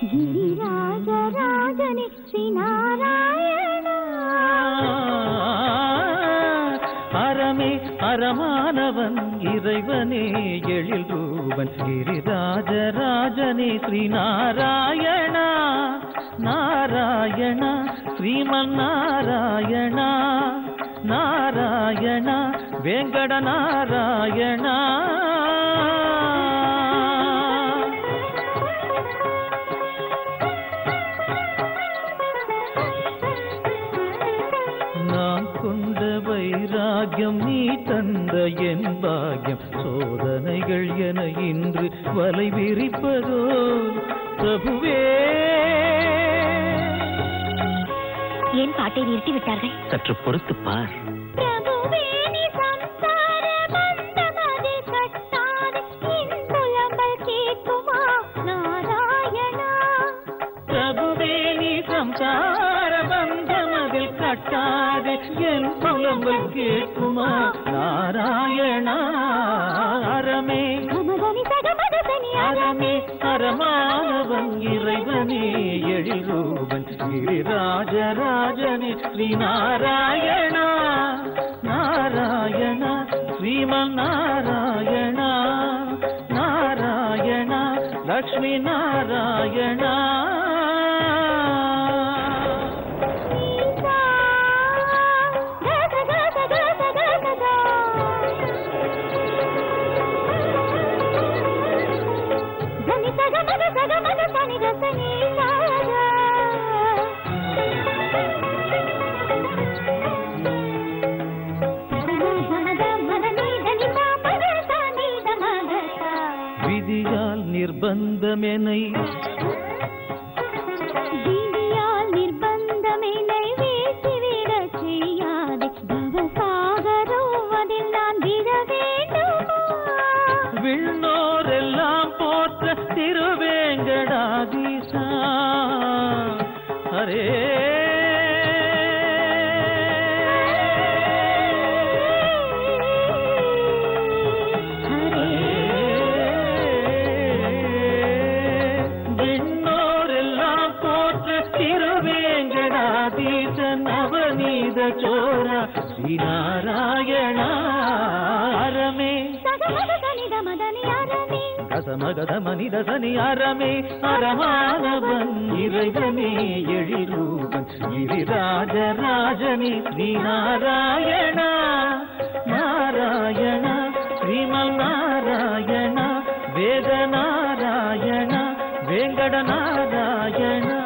గిరిరాజరాజని శ్రీనారాయణ அறமே அறமானவன் இறைவனே எழில் ரூபன் கிரிராஜராஜனே ஸ்ரீநாராயணா நாராயணா ஸ்ரீமன் நாராயணா நாராயணா வேங்கட நாராயணா நான் கொண்ட வைராகியம் நீ தந்த என் பாக்கியம் சோதனைகள் என இன்று வலை விரிப்பதோ பிரபுவே ஏன் பாட்டை நிறுத்தி விட்டார்கள் சற்று பொறுத்து பார் பிரபுவே நீ சம்சார பந்தமதி கட்டாது என் புலம்பல் கேட்குமா நாராயணா பிரபுவே நீ சம்சார பந்தமதில் கட்டாது என் புலம்பல் கேட்குமா நாராயணா அறமே மமதனி சகமதசனி அறமே அறமானவன் இறைவனே எழில் ரூபன் கிரிராஜராஜனே ஸ்ரீநாராயணா நாராயணா ஸ்ரீமன் நாராயணா நாராயணா லக்ஷ்மி நாராயணா விதியால் நிர்பந்தமெனை விதியால் நிர்பந்தமெனை வீசிவிடச் செய்யாதே பவசாகரோவதில் நான் விழ வேண்டுமா விண்ணோரெல்லாம் போற்ற திருவேங்கடாதீசா ஹரே விண்ணோரெல்லாம் போற்ற திருவேங்கடாதீச நவநீத சோரா ஸ்ரீநாராயணா அறமே கசமகத மனித சனி அறமே அறமானவன் இறைவனே எழிலூபன் கிரிராஜராஜனே ஸ்ரீநாராயணா நாராயணா ஸ்ரீமல் நாராயணா வேத நாராயணா வேங்கட நாராயணா